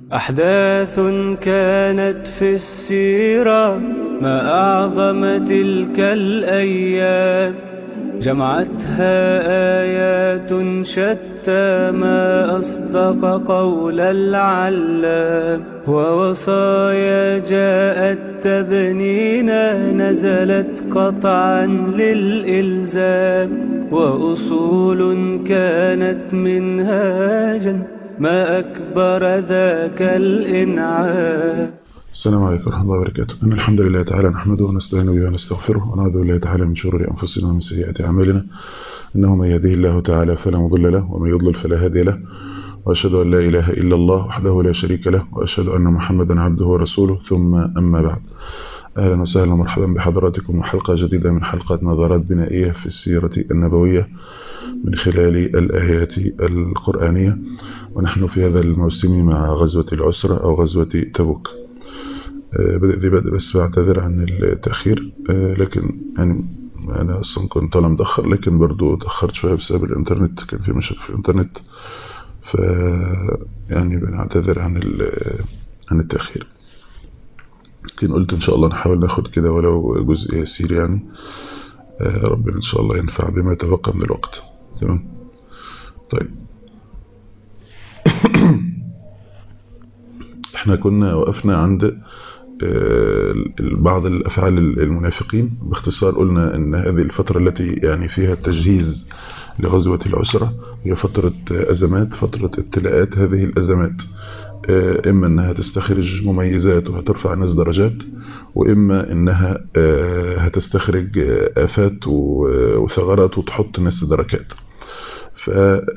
أحداث كانت في السيرة ما أعظم تلك الأيام جمعتها آيات شتى ما أصدق قول العلام ووصايا جاءت تبنينا نزلت قطعا للإلزام وأصول كانت منهاجا ما أكبر ذاك الإنعام السلام عليكم ورحمة الله وبركاته إن الحمد لله تعالى نحمده ونستعين به ونستغفره ونعوذ بالله تعالى من شرور أنفسنا ومن سيئات أعمالنا إنه من يهده الله تعالى فلا مضل له ومن يضلل فلا هادي له وأشهد أن لا إله إلا الله وحده لا شريك له وأشهد أن محمدا عبده ورسوله ثم أما بعد أهلا وسهلا ومرحبا بحضراتكم وحلقة جديدة من حلقات نظرات بنائية في السيرة النبوية من خلال الآيات القرآنية ونحن في هذا الموسم مع غزوة العسرة أو غزوة تبوك بدأ ذي بدأ بس بعتذر عن التأخير لكن يعني أنا أصلا كنت طالع متأخر لكن برضو تأخرت شوية بسبب الإنترنت كان في مشاكل في الإنترنت ف يعني بنعتذر عن عن التأخير لكن قلت إن شاء الله نحاول ناخد كده ولو جزء يسير يعني ربنا إن شاء الله ينفع بما تبقى من الوقت تمام طيب احنا كنا وقفنا عند بعض الأفعال المنافقين باختصار قلنا أن هذه الفترة التي يعني فيها التجهيز لغزوة العسرة هي فترة أزمات فترة ابتلاءات هذه الأزمات إما أنها تستخرج مميزات وهترفع الناس درجات وإما أنها هتستخرج آفات وثغرات وتحط الناس دركات ف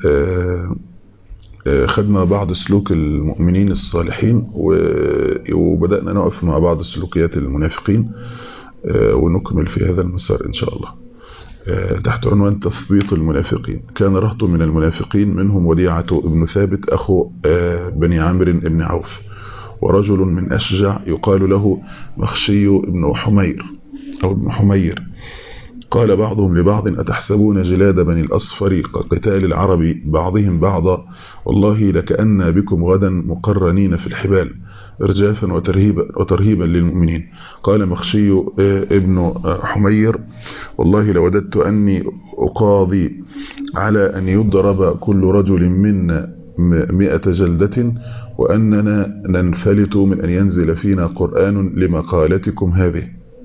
خدنا بعض سلوك المؤمنين الصالحين وبدأنا نقف مع بعض سلوكيات المنافقين ونكمل في هذا المسار إن شاء الله تحت عنوان تثبيط المنافقين كان رهط من المنافقين منهم وديعة ابن ثابت أخو بني عامر بن عوف ورجل من أشجع يقال له مخشي بن حمير أو ابن حمير قال بعضهم لبعض أتحسبون جلاد بني الأصفر كقتال العرب بعضهم بعضا والله لكأن بكم غدا مقرنين في الحبال إرجافا وترهيبا, وترهيبا للمؤمنين قال مخشي ابن حمير والله لوددت أني أقاضي على أن يضرب كل رجل منا مئة جلدة وأننا ننفلت من أن ينزل فينا قرآن لمقالتكم هذه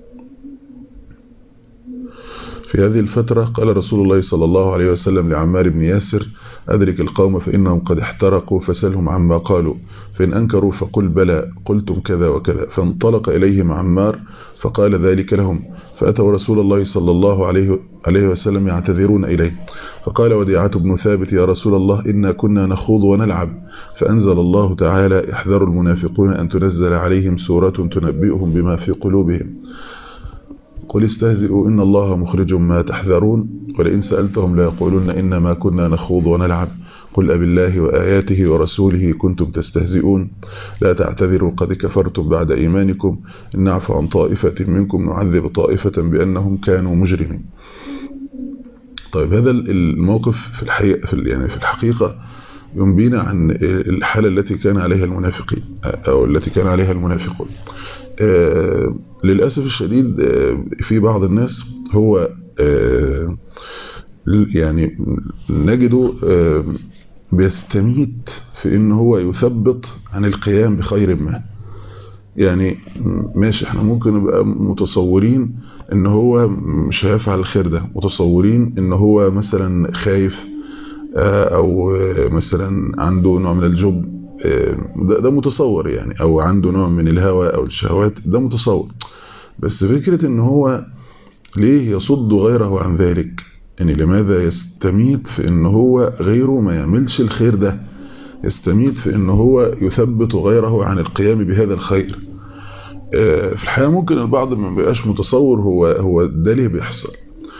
في هذه الفترة قال رسول الله صلى الله عليه وسلم لعمار بن ياسر أدرك القوم فإنهم قد احترقوا فسلهم عما قالوا فإن أنكروا فقل بلى قلتم كذا وكذا فانطلق إليهم عمار فقال ذلك لهم فأتوا رسول الله صلى الله عليه عليه وسلم يعتذرون إليه فقال وديعة بن ثابت يا رسول الله إنا كنا نخوض ونلعب فأنزل الله تعالى احذر المنافقون أن تنزل عليهم سورة تنبئهم بما في قلوبهم قل استهزئوا إن الله مخرج ما تحذرون ولئن سألتهم ليقولون إنما كنا نخوض ونلعب قل أب الله وآياته ورسوله كنتم تستهزئون لا تعتذروا قد كفرتم بعد إيمانكم إن نعفو عن طائفة منكم نعذب طائفة بأنهم كانوا مجرمين طيب هذا الموقف في الحقيقة في يعني في الحقيقة ينبينا عن الحالة التي كان عليها المنافقين أو التي كان عليها المنافقون آه للأسف الشديد آه في بعض الناس هو آه يعني نجده بيستميت في ان هو يثبط عن القيام بخير ما يعني ماشي احنا ممكن نبقى متصورين ان هو مش هيفعل الخير ده متصورين ان هو مثلا خايف او مثلا عنده نوع من الجب ده, ده متصور يعني او عنده نوع من الهوى او الشهوات ده متصور بس فكرة ان هو ليه يصد غيره عن ذلك يعني لماذا يستميت في ان هو غيره ما يعملش الخير ده يستميت في ان هو يثبت غيره عن القيام بهذا الخير في الحقيقة ممكن البعض ما بيبقاش متصور هو هو ده ليه بيحصل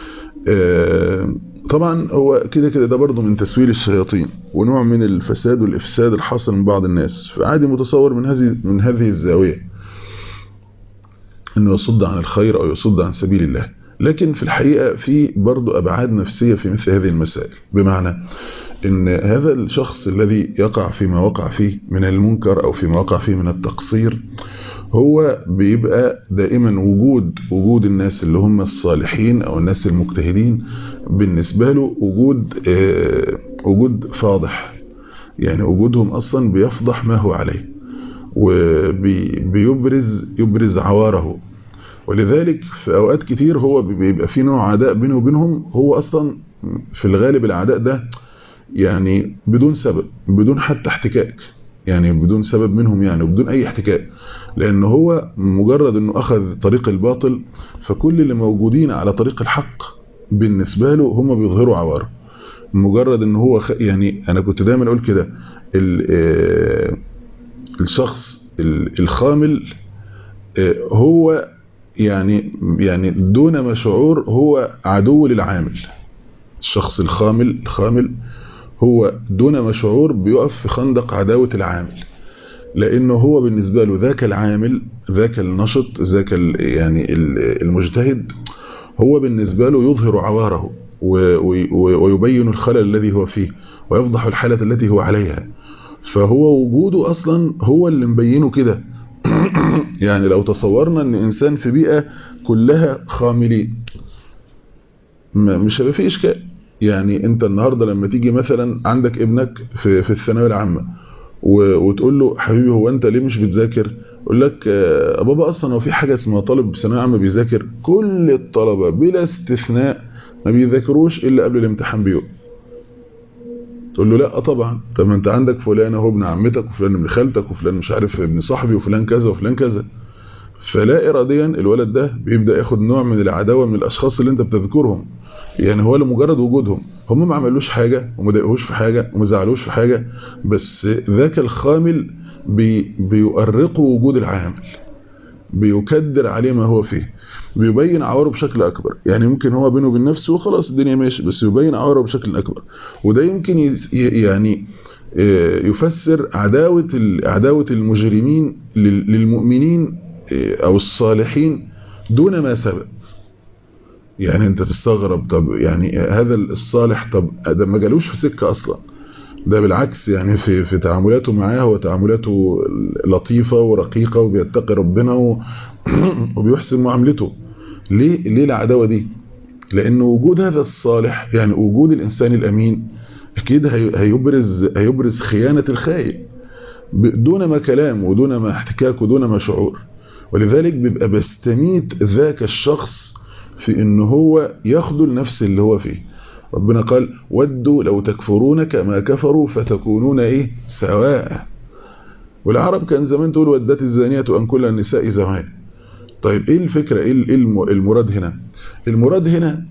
طبعا هو كده كده ده برضه من تسويل الشياطين ونوع من الفساد والإفساد الحاصل من بعض الناس فعادي متصور من هذه من هذه الزاوية انه يصد عن الخير او يصد عن سبيل الله لكن في الحقيقة في برضه ابعاد نفسية في مثل هذه المسائل بمعنى ان هذا الشخص الذي يقع فيما وقع فيه من المنكر او فيما وقع فيه من التقصير هو بيبقى دائما وجود وجود الناس اللي هم الصالحين او الناس المجتهدين بالنسبة له وجود وجود فاضح يعني وجودهم اصلا بيفضح ما هو عليه وبيبرز يبرز عواره ولذلك في اوقات كتير هو بيبقى في نوع عداء بينه وبينهم هو اصلا في الغالب العداء ده يعني بدون سبب بدون حتى احتكاك يعني بدون سبب منهم يعني وبدون اي احتكاك لان هو مجرد انه اخذ طريق الباطل فكل اللي موجودين على طريق الحق بالنسبة له هم بيظهروا عواره مجرد ان هو خ... يعني انا كنت دايما اقول كده الشخص الخامل هو يعني يعني دون ما شعور هو عدو للعامل الشخص الخامل الخامل هو دون ما شعور بيقف في خندق عداوة العامل لانه هو بالنسبة له ذاك العامل ذاك النشط ذاك يعني المجتهد هو بالنسبة له يظهر عواره ويبين الخلل الذي هو فيه ويفضح الحالة التي هو عليها فهو وجوده أصلا هو اللي مبينه كده يعني لو تصورنا أن إنسان في بيئة كلها خاملين مش هيبقى فيه إشكال يعني أنت النهاردة لما تيجي مثلا عندك ابنك في, في الثانوية العامة وتقول له حبيبي هو أنت ليه مش بتذاكر يقول لك يا بابا اصلا هو في حاجه اسمها طالب ثانويه عامه بيذاكر كل الطلبه بلا استثناء ما بيذاكروش الا قبل الامتحان بيوم تقول له لا طبعا طب ما انت عندك فلان اهو ابن عمتك وفلان ابن خالتك وفلان مش عارف ابن صاحبي وفلان كذا وفلان كذا فلا اراديا الولد ده بيبدا ياخد نوع من العداوه من الاشخاص اللي انت بتذكرهم يعني هو لمجرد وجودهم هم ما عملوش حاجه وما ضايقوش في حاجه وما زعلوش في حاجه بس ذاك الخامل بي بيؤرقوا وجود العامل بيكدر عليه ما هو فيه بيبين عواره بشكل أكبر يعني ممكن هو بينه وبين نفسه وخلاص الدنيا ماشي بس يبين عواره بشكل أكبر وده يمكن يعني يفسر عداوة عداوة المجرمين للمؤمنين أو الصالحين دون ما سبب يعني انت تستغرب طب يعني هذا الصالح طب ده ما جالوش في سكة أصلا ده بالعكس يعني في في تعاملاته معاه هو تعاملاته لطيفة ورقيقة وبيتقي ربنا وبيحسن معاملته ليه ليه العداوة دي لأن وجود هذا الصالح يعني وجود الإنسان الأمين أكيد هيبرز هيبرز خيانة الخائن دون ما كلام ودون ما احتكاك ودون ما شعور ولذلك بيبقى بيستميت ذاك الشخص في ان هو يخذل نفس اللي هو فيه ربنا قال ودوا لو تكفرون كما كفروا فتكونون ايه سواء والعرب كان زمان تقول ودت الزانية أن كل النساء زمان طيب ايه الفكرة ايه المراد هنا المراد هنا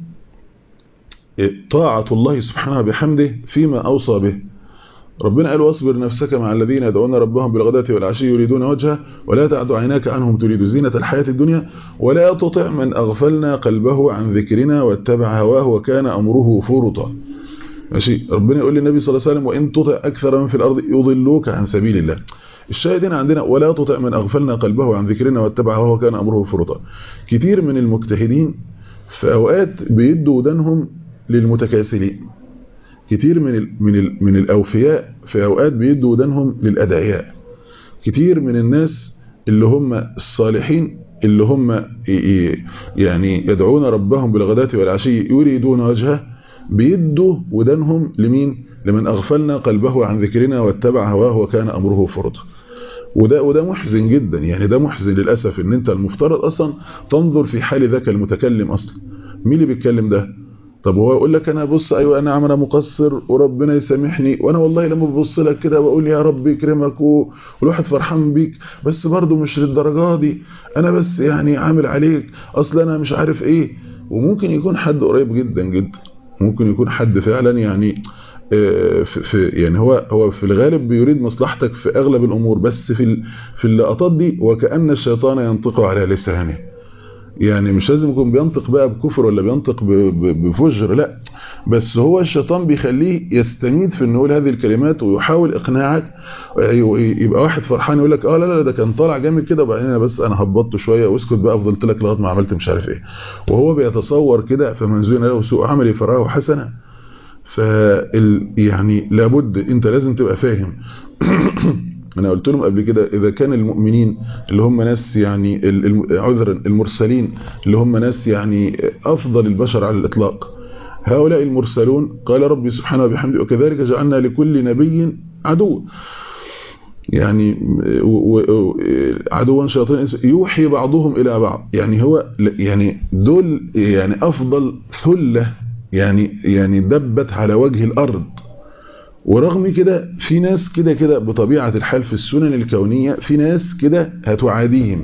طاعة الله سبحانه بحمده فيما أوصى به ربنا قال واصبر نفسك مع الذين يدعون ربهم بالغداة والعشي يريدون وجهه ولا تعد عيناك عنهم تريد زينة الحياة الدنيا ولا تطع من أغفلنا قلبه عن ذكرنا واتبع هواه وكان أمره فرطا ماشي ربنا يقول للنبي صلى الله عليه وسلم وإن تطع أكثر من في الأرض يضلوك عن سبيل الله الشاهدين عندنا ولا تطع من أغفلنا قلبه عن ذكرنا واتبع هواه وكان أمره فرطا كتير من المجتهدين في أوقات بيدوا ودانهم للمتكاسلين كتير من ال من ال من الاوفياء في اوقات بيدوا ودانهم للادعياء كتير من الناس اللي هم الصالحين اللي هم يعني يدعون ربهم بالغداة والعشي يريدون وجهه بيدوا ودانهم لمين لمن اغفلنا قلبه عن ذكرنا واتبع هواه وكان امره فرطا وده وده محزن جدا يعني ده محزن للاسف ان انت المفترض اصلا تنظر في حال ذاك المتكلم اصلا مين اللي بيتكلم ده طب هو يقول لك انا بص ايوه انا عمل مقصر وربنا يسامحني وانا والله لما ببص لك كده بقول يا رب يكرمك والواحد فرحان بيك بس برضه مش للدرجه دي انا بس يعني عامل عليك اصل انا مش عارف ايه وممكن يكون حد قريب جدا جدا ممكن يكون حد فعلا يعني في, في يعني هو هو في الغالب بيريد مصلحتك في اغلب الامور بس في في اللقطات دي وكأن الشيطان ينطق على لسانه يعني مش لازم يكون بينطق بقى بكفر ولا بينطق بفجر لا بس هو الشيطان بيخليه يستميد في انه يقول هذه الكلمات ويحاول اقناعك يبقى واحد فرحان يقول لك اه لا لا ده كان طالع جامد كده وبعدين انا بس انا هبطته شويه واسكت بقى فضلت لك لغايه ما عملت مش عارف ايه وهو بيتصور كده فمن زين له سوء عملي فراه حسنه فال يعني لابد انت لازم تبقى فاهم انا قلت لهم قبل كده اذا كان المؤمنين اللي هم ناس يعني عذرا المرسلين اللي هم ناس يعني افضل البشر على الاطلاق هؤلاء المرسلون قال ربي سبحانه وبحمده وكذلك جعلنا لكل نبي عدو يعني عدوا شياطين يوحي بعضهم الى بعض يعني هو يعني دول يعني افضل ثله يعني يعني دبت على وجه الارض ورغم كده في ناس كده كده بطبيعه الحال في السنن الكونيه في ناس كده هتعاديهم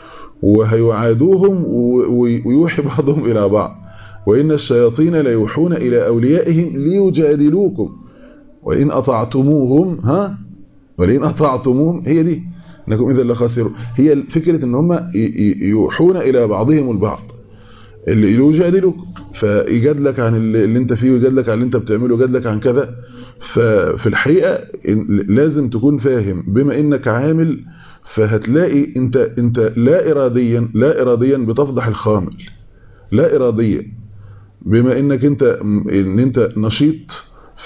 وهيعادوهم ويوحي بعضهم الى بعض وان الشياطين ليوحون الى اوليائهم ليجادلوكم وان اطعتموهم ها ولئن اطعتموهم هي دي انكم اذا لخاسرون هي فكره ان هم يوحون الى بعضهم البعض اللي يجادلك فيجادلك عن اللي انت فيه ويجادلك عن اللي انت بتعمله ويجادلك عن كذا ففي الحقيقه لازم تكون فاهم بما انك عامل فهتلاقي انت انت لا اراديا لا اراديا بتفضح الخامل لا اراديا بما انك انت ان انت نشيط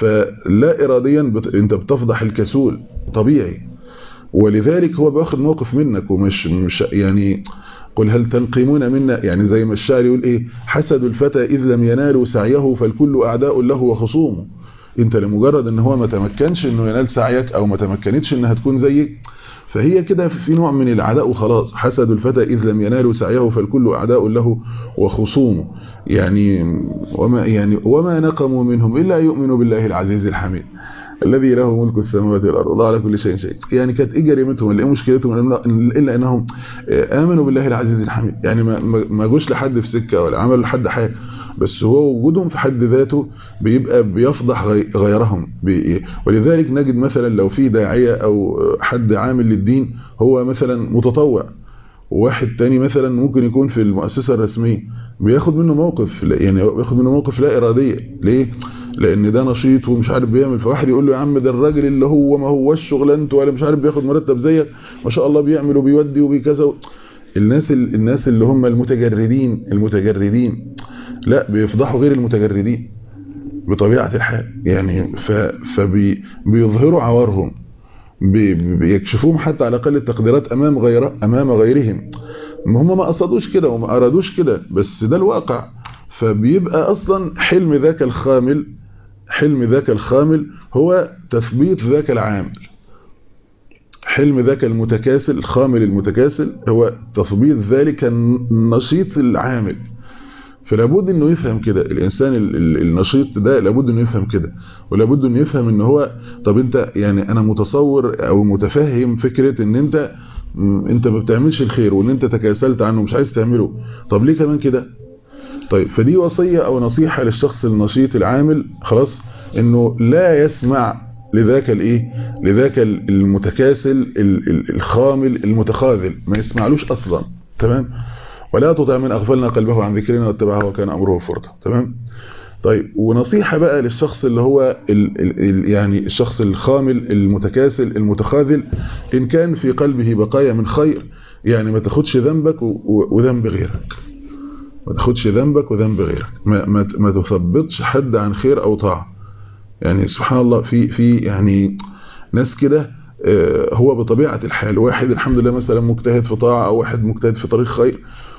فلا اراديا بت... انت بتفضح الكسول طبيعي ولذلك هو بياخد موقف منك ومش مش يعني قل هل تنقمون منا يعني زي ما الشاعر يقول ايه حسد الفتى اذ لم ينالوا سعيه فالكل اعداء له وخصومه انت لمجرد ان هو ما تمكنش انه ينال سعيك او ما تمكنتش انها تكون زيك فهي كده في نوع من العداء وخلاص حسد الفتى اذ لم ينالوا سعيه فالكل اعداء له وخصومه يعني وما يعني وما نقموا منهم الا يؤمنوا بالله العزيز الحميد الذي له ملك السماوات والارض الله على كل شيء شيء يعني كانت ايه جريمتهم ولا ايه مشكلتهم الا انهم امنوا بالله العزيز الحميد يعني ما ما جوش لحد في سكه ولا عملوا لحد حاجه بس هو وجودهم في حد ذاته بيبقى بيفضح غيرهم ولذلك نجد مثلا لو في داعيه او حد عامل للدين هو مثلا متطوع وواحد تاني مثلا ممكن يكون في المؤسسه الرسميه بياخد منه موقف يعني بياخد منه موقف لا اراديه ليه لان ده نشيط ومش عارف بيعمل فواحد يقول له يا عم ده الراجل اللي هو ما هوش شغلانته ولا مش عارف بياخد مرتب زيك ما شاء الله بيعمل وبيودي وبيكذا الناس الناس اللي هم المتجردين المتجردين لا بيفضحوا غير المتجردين بطبيعه الحال يعني فبيظهروا عوارهم بيكشفوهم حتى على اقل التقديرات امام غير امام غيرهم هم ما قصدوش كده وما ارادوش كده بس ده الواقع فبيبقى اصلا حلم ذاك الخامل حلم ذاك الخامل هو تثبيت ذاك العامل حلم ذاك المتكاسل الخامل المتكاسل هو تثبيت ذلك النشيط العامل فلابد انه يفهم كده الانسان النشيط ده لابد انه يفهم كده ولابد انه يفهم ان هو طب انت يعني انا متصور او متفهم فكرة ان انت انت ما بتعملش الخير وان انت تكاسلت عنه مش عايز تعمله طب ليه كمان كده طيب فدي وصية او نصيحة للشخص النشيط العامل خلاص انه لا يسمع لذاك الايه لذاك المتكاسل الخامل المتخاذل ما يسمعلوش اصلا تمام ولا تطع من اغفلنا قلبه عن ذكرنا واتبعه وكان امره فرطا تمام طيب ونصيحة بقى للشخص اللي هو ال ال يعني الشخص الخامل المتكاسل المتخاذل إن كان في قلبه بقايا من خير يعني ما تاخدش ذنبك وذنب غيرك ما تاخدش ذنبك وذنب غيرك ما, ما, ما تثبطش حد عن خير أو طاعة يعني سبحان الله في في يعني ناس كده هو بطبيعة الحال واحد الحمد لله مثلا مجتهد في طاعة أو واحد مجتهد في طريق خير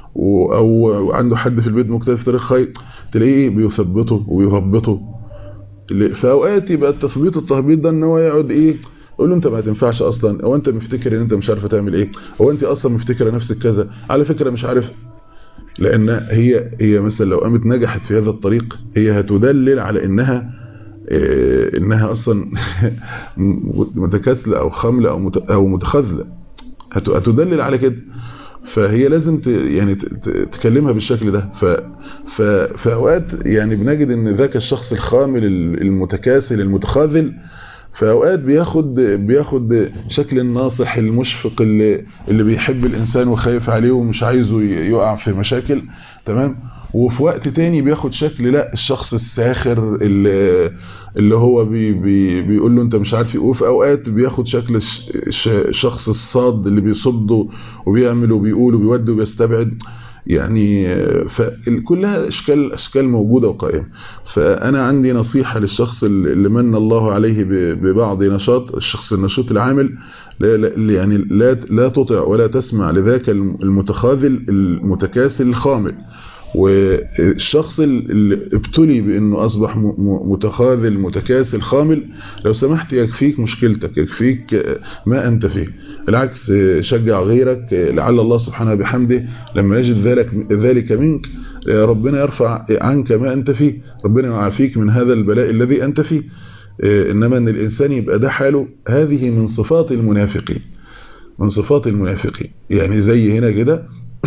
او عنده حد في البيت مجتهد في طريق خير تلاقيه بيثبطه ويهبطه في اوقات يبقى التثبيط التهبيط ده ان هو يقعد ايه يقول له انت ما هتنفعش اصلا او انت مفتكر ان انت مش عارفه تعمل ايه او انت اصلا مفتكره نفسك كذا على فكره مش عارف لان هي هي مثلا لو قامت نجحت في هذا الطريق هي هتدلل على انها إيه انها اصلا متكاسله او خامله او او متخاذله هتدلل على كده فهي لازم ت يعني تكلمها بالشكل ده ف في اوقات يعني بنجد ان ذاك الشخص الخامل المتكاسل المتخاذل في اوقات بياخد بياخد شكل الناصح المشفق اللي اللي بيحب الانسان وخايف عليه ومش عايزه يقع في مشاكل تمام وفي وقت تاني بياخد شكل لا الشخص الساخر اللي اللي هو بي بي بيقول له انت مش عارف ايه وفي اوقات بياخد شكل الشخص الصاد اللي بيصد وبيعمل وبيقول وبيودي وبيستبعد يعني فكلها اشكال اشكال موجوده وقائمه فانا عندي نصيحه للشخص اللي من الله عليه ببعض نشاط الشخص النشيط العامل لا يعني لا لا تطع ولا تسمع لذاك المتخاذل المتكاسل الخامل والشخص اللي ابتلي بانه اصبح متخاذل متكاسل خامل لو سمحت يكفيك مشكلتك يكفيك ما انت فيه بالعكس شجع غيرك لعل الله سبحانه بحمده لما يجد ذلك ذلك منك ربنا يرفع عنك ما انت فيه ربنا يعافيك من هذا البلاء الذي انت فيه انما ان الانسان يبقى ده حاله هذه من صفات المنافقين من صفات المنافقين يعني زي هنا كده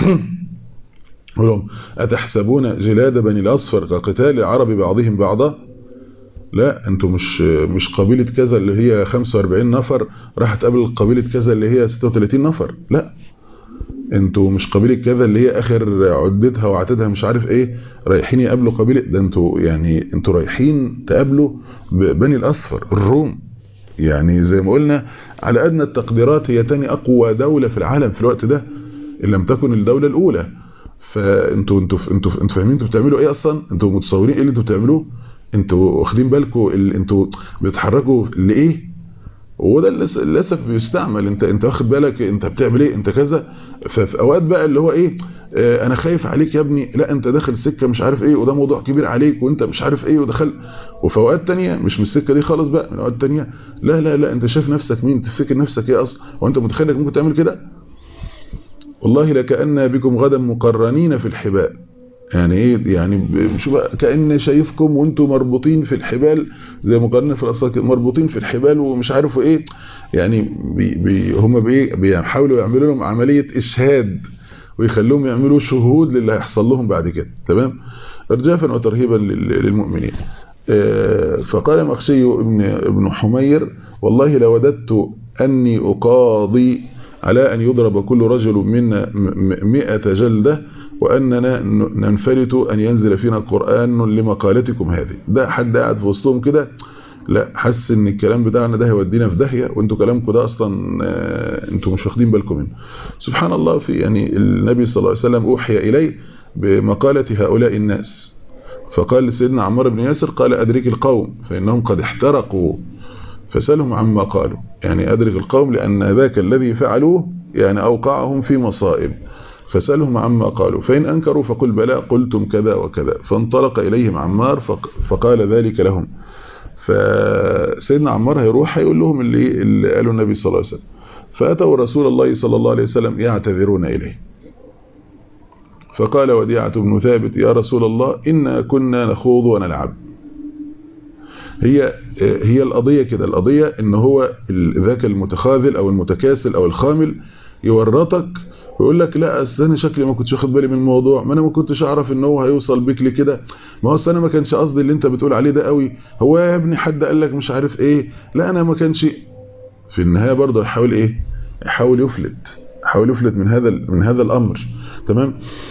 لهم أتحسبون جلاد بني الأصفر كقتال العرب بعضهم بعضا لا انتوا مش مش قبيلة كذا اللي هي 45 نفر راح تقابل قبيلة كذا اللي هي 36 نفر لا انتوا مش قبيلة كذا اللي هي اخر عدتها وعتدها مش عارف ايه رايحين يقابلوا قبيلة ده انتوا يعني انتوا رايحين تقابلوا بني الاصفر الروم يعني زي ما قلنا على ادنى التقديرات هي تاني اقوى دولة في العالم في الوقت ده ان لم تكن الدولة الاولى فانتوا انتوا انتوا انتوا فاهمين انتوا بتعملوا ايه اصلا انتوا متصورين ايه اللي انتوا بتعملوه انتوا واخدين بالكم انتوا بتتحركوا لايه وده للاسف بيستعمل انت انت واخد بالك انت بتعمل ايه انت كذا ففي اوقات بقى اللي هو ايه اه انا خايف عليك يا ابني لا انت داخل سكه مش عارف ايه وده موضوع كبير عليك وانت مش عارف ايه ودخل وفي اوقات تانية مش من السكه دي خالص بقى من اوقات تانية لا لا لا انت شايف نفسك مين تفتكر نفسك ايه اصلا وانت متخيل انك ممكن تعمل كده والله لكأن بكم غدا مقرنين في الحبال يعني ايه يعني شو بقى كأن شايفكم وانتم مربوطين في الحبال زي مقرنين في الأصل مربوطين في الحبال ومش عارفوا ايه يعني بي بي هم بي بيحاولوا يعملوا لهم عملية إشهاد ويخلوهم يعملوا شهود للي هيحصل لهم بعد كده تمام ارجافا وترهيبا للمؤمنين فقال مخشي ابن ابن حمير والله لوددت أني أقاضي على أن يضرب كل رجل منا مئة جلدة وأننا ننفلت أن ينزل فينا قرآن لمقالتكم هذه ده حد قاعد في وسطهم كده لا حس ان الكلام بتاعنا ده هيودينا في داهيه وانتوا كلامكم ده اصلا انتوا مش واخدين بالكم منه سبحان الله في يعني النبي صلى الله عليه وسلم اوحي اليه بمقاله هؤلاء الناس فقال لسيدنا عمار بن ياسر قال ادرك القوم فانهم قد احترقوا فسألهم عما قالوا يعني أدرك القوم لأن ذاك الذي فعلوه يعني أوقعهم في مصائب فسألهم عما قالوا فإن أنكروا فقل بلى قلتم كذا وكذا فانطلق إليهم عمار فقال ذلك لهم فسيدنا عمار هيروح هيقول لهم اللي, اللي قالوا النبي صلى الله عليه وسلم فأتوا رسول الله صلى الله عليه وسلم يعتذرون إليه فقال وديعة بن ثابت يا رسول الله إنا كنا نخوض ونلعب هي هي القضية كده القضية ان هو ذاك المتخاذل او المتكاسل او الخامل يورطك ويقول لك لا اصل انا شكلي ما كنتش واخد بالي من الموضوع ما انا ما كنتش اعرف ان هو هيوصل بيك لكده ما هو انا ما كانش قصدي اللي انت بتقول عليه ده قوي هو يا ابني حد قال لك مش عارف ايه لا انا ما كانش في النهايه برضه يحاول ايه يحاول يفلت يحاول يفلت من هذا من هذا الامر تمام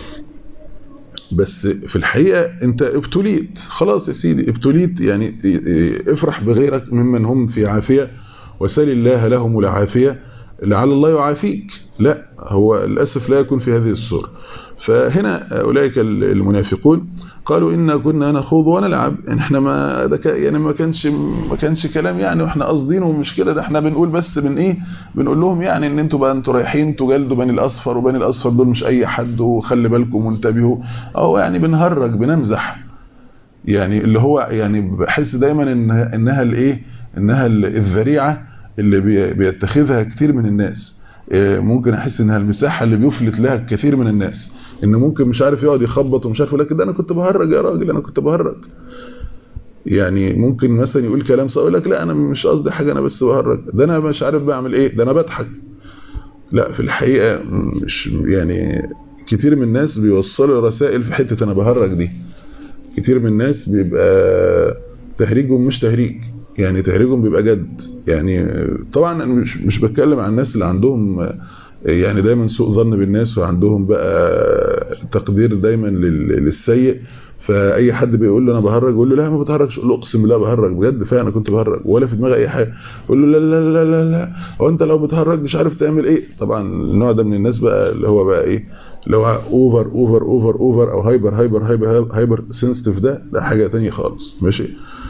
بس في الحقيقة انت ابتليت خلاص يا سيدي ابتليت يعني افرح بغيرك ممن هم في عافية وسل الله لهم العافية لعل الله يعافيك لا هو للأسف لا يكون في هذه الصورة فهنا أولئك المنافقون قالوا إنا كنا نخوض ونلعب يعني احنا ما ده يعني ما كانش ما كانش كلام يعني واحنا قاصدينه مش كده ده احنا بنقول بس من ايه بنقول لهم يعني ان انتوا بقى انتوا رايحين تجلدوا بني الاصفر وبني الاصفر دول مش اي حد وخلي بالكم وانتبهوا او يعني بنهرج بنمزح يعني اللي هو يعني بحس دايما ان انها الايه انها الذريعه اللي بيتخذها كتير من الناس ممكن احس انها المساحه اللي بيفلت لها كثير من الناس ان ممكن مش عارف يقعد يخبط ومش عارف لكن ده انا كنت بهرج يا راجل انا كنت بهرج يعني ممكن مثلا يقول كلام صح يقول لك لا انا مش قصدي حاجه انا بس بهرج ده انا مش عارف بعمل ايه ده انا بضحك لا في الحقيقه مش يعني كتير من الناس بيوصلوا رسائل في حته انا بهرج دي كتير من الناس بيبقى تهريجهم مش تهريج يعني تهريجهم بيبقى جد يعني طبعا انا مش مش بتكلم عن الناس اللي عندهم يعني دايما سوء ظن بالناس وعندهم بقى تقدير دايما للسيء فاي حد بيقول له انا بهرج يقول له لا ما بتهرجش يقول له اقسم بالله بهرج بجد فعلا كنت بهرج ولا في دماغي اي حاجه يقول له لا لا لا لا لا هو انت لو بتهرج مش عارف تعمل ايه طبعا النوع ده من الناس بقى اللي هو بقى ايه اللي هو اوفر اوفر اوفر اوفر او هايبر هايبر هايبر هايبر سنسيتيف ده ده حاجه ثانيه خالص ماشي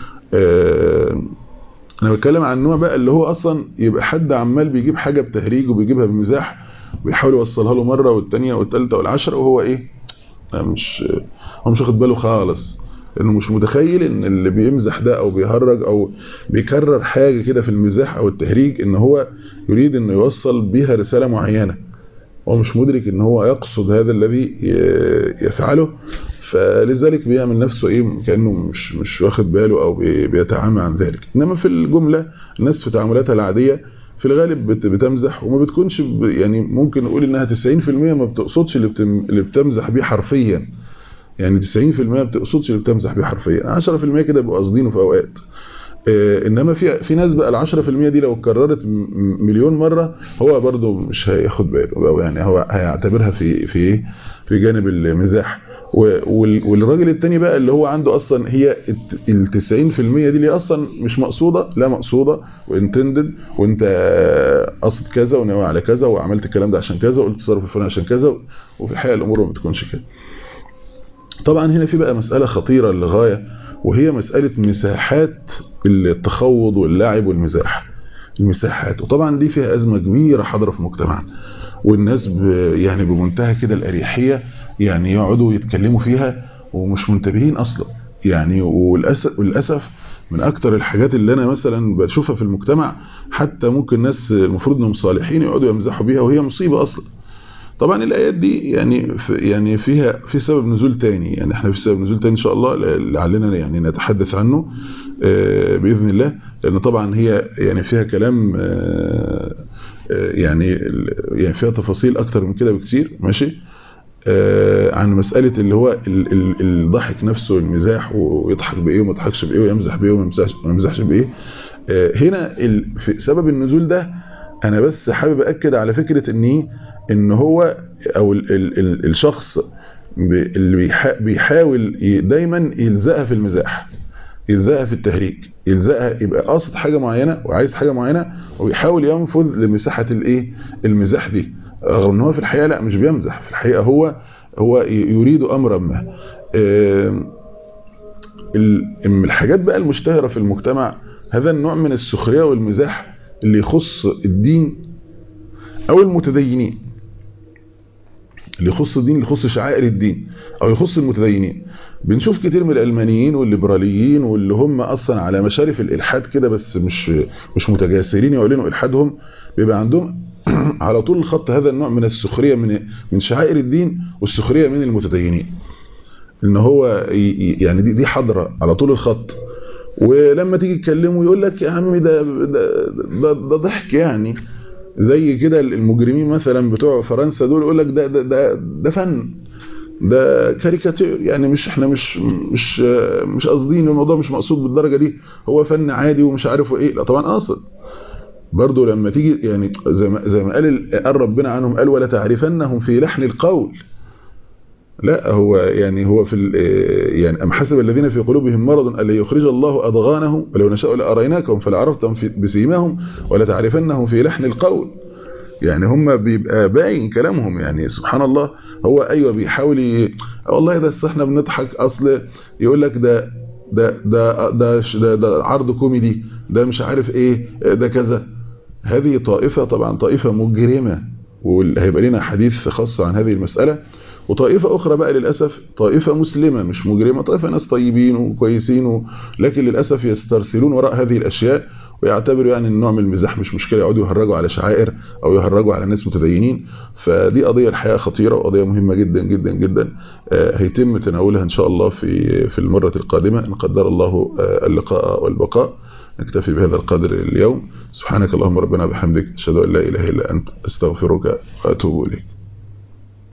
آه انا بتكلم عن النوع بقى اللي هو اصلا يبقى حد عمال بيجيب حاجه بتهريج وبيجيبها بمزاح ويحاول يوصلها له مره والثانيه والثالثه والعشره وهو ايه مش هو مش واخد باله خالص لانه مش متخيل ان اللي بيمزح ده او بيهرج او بيكرر حاجه كده في المزاح او التهريج ان هو يريد انه يوصل بيها رساله معينه هو مش مدرك ان هو يقصد هذا الذي يفعله فلذلك بيعمل نفسه ايه كانه مش مش واخد باله او بيتعامى عن ذلك انما في الجمله الناس في تعاملاتها العاديه في الغالب بتمزح وما بتكونش يعني ممكن نقول انها 90% ما بتقصدش اللي, بتم اللي بتمزح بيه حرفيا يعني 90% ما بتقصدش اللي بتمزح بيه حرفيا 10% كده بيبقوا قاصدينه في اوقات انما في في ناس بقى ال 10% دي لو اتكررت مليون مره هو برده مش هياخد باله او يعني هو هيعتبرها في في في جانب المزاح والراجل التاني بقى اللي هو عنده اصلا هي ال 90% دي اللي اصلا مش مقصوده لا مقصوده وانتندد وانت قصد كذا وناوي على كذا وعملت الكلام ده عشان كذا وقلت تصرف الفلاني عشان كذا وفي الحقيقه الامور ما بتكونش كده طبعا هنا في بقى مساله خطيره للغايه وهي مساله مساحات التخوض واللعب والمزاح المساحات وطبعا دي فيها ازمه كبيره حاضره في مجتمعنا والناس ب يعني بمنتهى كده الاريحيه يعني يقعدوا يتكلموا فيها ومش منتبهين اصلا يعني وللاسف وللاسف من اكتر الحاجات اللي انا مثلا بشوفها في المجتمع حتى ممكن ناس المفروض انهم صالحين يقعدوا يمزحوا بيها وهي مصيبه اصلا طبعا الايات دي يعني يعني فيها في سبب نزول تاني يعني احنا في سبب نزول تاني ان شاء الله لعلنا يعني نتحدث عنه باذن الله لان طبعا هي يعني فيها كلام يعني يعني فيها تفاصيل اكتر من كده بكثير ماشي عن مسألة اللي هو الضحك نفسه المزاح ويضحك بإيه وما يضحكش بإيه ويمزح بإيه وما يمزحش بإيه هنا في سبب النزول ده أنا بس حابب أكد على فكرة إن إن هو أو ال ال ال الشخص اللي بيحاول دايما يلزقها في المزاح يلزقها في التهريج يلزقها يبقى قاصد حاجة معينة وعايز حاجة معينة ويحاول ينفذ لمساحة الايه المزاح دي رغم ان هو في الحقيقة لا مش بيمزح في الحقيقة هو هو يريد امرا ما من الحاجات بقى المشتهرة في المجتمع هذا النوع من السخرية والمزاح اللي يخص الدين او المتدينين اللي يخص الدين اللي يخص شعائر الدين او يخص المتدينين بنشوف كتير من الالمانيين والليبراليين واللي هم اصلا على مشارف الالحاد كده بس مش مش متجاسرين يعلنوا الحادهم بيبقى عندهم على طول الخط هذا النوع من السخريه من من شعائر الدين والسخريه من المتدينين ان هو يعني دي دي حضره على طول الخط ولما تيجي تكلمه يقول لك يا عم ده ده, ده, ده ضحك يعني زي كده المجرمين مثلا بتوع فرنسا دول يقول لك ده ده ده, ده فن ده كاريكاتير يعني مش احنا مش مش مش قاصدين الموضوع مش مقصود بالدرجه دي هو فن عادي ومش عارف ايه لا طبعا قاصد برضه لما تيجي يعني زي ما زي ما قال قال ربنا عنهم قال ولا تعرفنهم في لحن القول لا هو يعني هو في يعني ام حسب الذين في قلوبهم مرض ان يخرج الله اضغانهم ولو نشاء لاريناكم فلعرفتهم بسيماهم ولا تعرفنهم في لحن القول يعني هم بيبقى باين كلامهم يعني سبحان الله هو ايوه بيحاول ي... والله بس احنا بنضحك اصل يقول لك ده ده ده ده, ده, ده عرض كوميدي ده مش عارف ايه ده كذا هذه طائفة طبعا طائفة مجرمة وهيبقى لنا حديث خاص عن هذه المسألة وطائفة أخرى بقى للأسف طائفة مسلمة مش مجرمة طائفة ناس طيبين وكويسين و... لكن للأسف يسترسلون وراء هذه الأشياء ويعتبروا يعني النوع من المزاح مش مشكلة يقعدوا يهرجوا على شعائر أو يهرجوا على ناس متدينين فدي قضية الحقيقة خطيرة وقضية مهمة جدا جدا جدا هيتم تناولها إن شاء الله في في المرة القادمة إن قدر الله اللقاء والبقاء نكتفي بهذا القدر اليوم سبحانك اللهم ربنا بحمدك أشهد أن لا إله إلا أنت أستغفرك وأتوب إليك